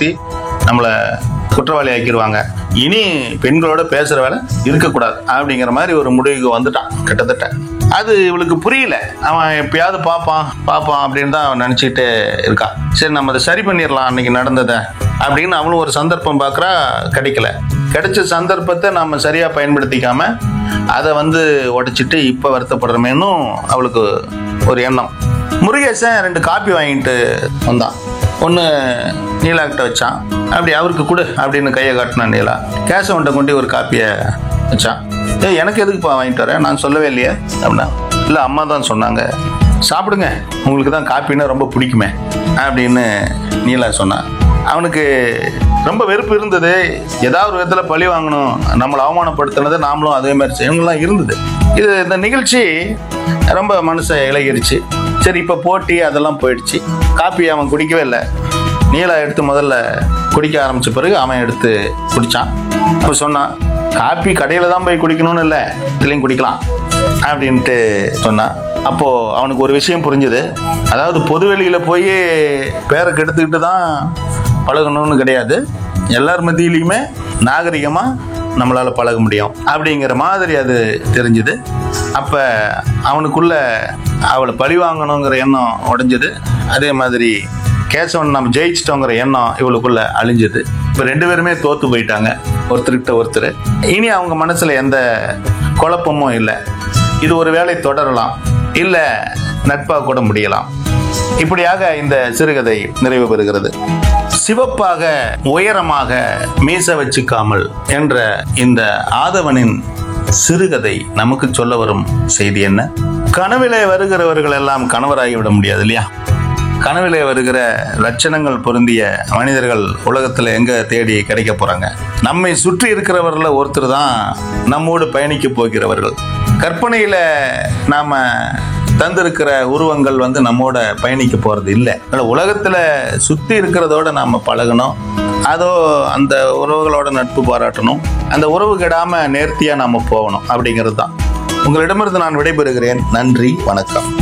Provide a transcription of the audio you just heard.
பயமுறுத்தி நம்மளை குற்றவாளி ஆக்கிடுவாங்க இனி பெண்களோட பேசுற வேலை இருக்கக்கூடாது அப்படிங்கிற மாதிரி ஒரு முடிவுக்கு வந்துட்டான் கிட்டத்தட்ட அது இவளுக்கு புரியல அவன் எப்பயாவது பார்ப்பான் பார்ப்பான் அப்படின்னு தான் அவன் நினச்சிக்கிட்டே இருக்கான் சரி நம்ம அதை சரி பண்ணிடலாம் அன்னைக்கு நடந்ததை அப்படின்னு அவளும் ஒரு சந்தர்ப்பம் பார்க்குறா கிடைக்கல கிடைச்ச சந்தர்ப்பத்தை நம்ம சரியாக பயன்படுத்திக்காம அதை வந்து உடைச்சிட்டு இப்போ வருத்தப்படுறமேனும் அவளுக்கு ஒரு எண்ணம் முருகேசன் ரெண்டு காப்பி வாங்கிட்டு வந்தான் ஒன்று நீலாக்கிட்ட வச்சான் அப்படி அவருக்கு கொடு அப்படின்னு கையை காட்டினான் நீலா கேசவன்ட்ட கொண்டு ஒரு காப்பியை வச்சான் ஏய் எனக்கு எதுக்குப்பா வாங்கிட்டு வரேன் நான் சொல்லவே இல்லையே அப்படின்னா இல்லை அம்மா தான் சொன்னாங்க சாப்பிடுங்க உங்களுக்கு தான் காப்பின்னா ரொம்ப பிடிக்குமே அப்படின்னு நீலா சொன்னான் அவனுக்கு ரொம்ப வெறுப்பு இருந்தது ஏதாவது ஒரு விதத்தில் பழி வாங்கணும் நம்மளை அவமானப்படுத்தினது நாமளும் அதே மாதிரி செய்யவங்களாம் இருந்தது இது இந்த நிகழ்ச்சி ரொம்ப மனசை இழகிருச்சு சரி இப்போ போட்டி அதெல்லாம் போயிடுச்சு காப்பி அவன் குடிக்கவே இல்லை நீலா எடுத்து முதல்ல குடிக்க ஆரம்பிச்ச பிறகு அவன் எடுத்து குடித்தான் அப்போ சொன்னான் காப்பி கடையில் தான் போய் குடிக்கணும்னு இல்லை இதுலேயும் குடிக்கலாம் அப்படின்ட்டு சொன்னான் அப்போது அவனுக்கு ஒரு விஷயம் புரிஞ்சுது அதாவது பொது வெளியில் போய் பேரை கெடுத்துக்கிட்டு தான் பழகணும்னு கிடையாது எல்லார் மத்தியிலையுமே நாகரிகமாக நம்மளால் பழக முடியும் அப்படிங்கிற மாதிரி அது தெரிஞ்சுது அப்போ அவனுக்குள்ள அவளை பழி வாங்கணுங்கிற எண்ணம் உடைஞ்சது அதே மாதிரி கேசவன் நம்ம ஜெயிச்சிட்டோங்கிற எண்ணம் இவளுக்குள்ள அழிஞ்சது இப்போ ரெண்டு பேருமே தோத்து போயிட்டாங்க ஒருத்தர்கிட்ட ஒருத்தர் இனி அவங்க மனசில் எந்த குழப்பமும் இல்லை இது ஒரு வேளை தொடரலாம் இல்லை நட்பாக கூட முடியலாம் இப்படியாக இந்த சிறுகதை நிறைவு பெறுகிறது சிவப்பாக உயரமாக மீச வச்சுக்காமல் என்ற இந்த ஆதவனின் சிறுகதை நமக்கு சொல்ல வரும் செய்தி என்ன கனவிலே வருகிறவர்கள் எல்லாம் கணவராகிவிட முடியாது இல்லையா கனவிலே வருகிற லட்சணங்கள் பொருந்திய மனிதர்கள் உலகத்தில் எங்க தேடி கிடைக்க போறாங்க நம்மை சுற்றி இருக்கிறவர்கள ஒருத்தர் தான் நம்மோடு பயணிக்க போகிறவர்கள் கற்பனையில நாம தந்திருக்கிற உருவங்கள் வந்து நம்மோட பயணிக்க போறது இல்லை அதனால உலகத்துல சுத்தி இருக்கிறதோட நாம பழகணும் அதோ அந்த உறவுகளோட நட்பு பாராட்டணும் அந்த உறவு கெடாம நேர்த்தியா நாம போகணும் அப்படிங்கிறது தான் உங்களிடமிருந்து நான் விடைபெறுகிறேன் நன்றி வணக்கம்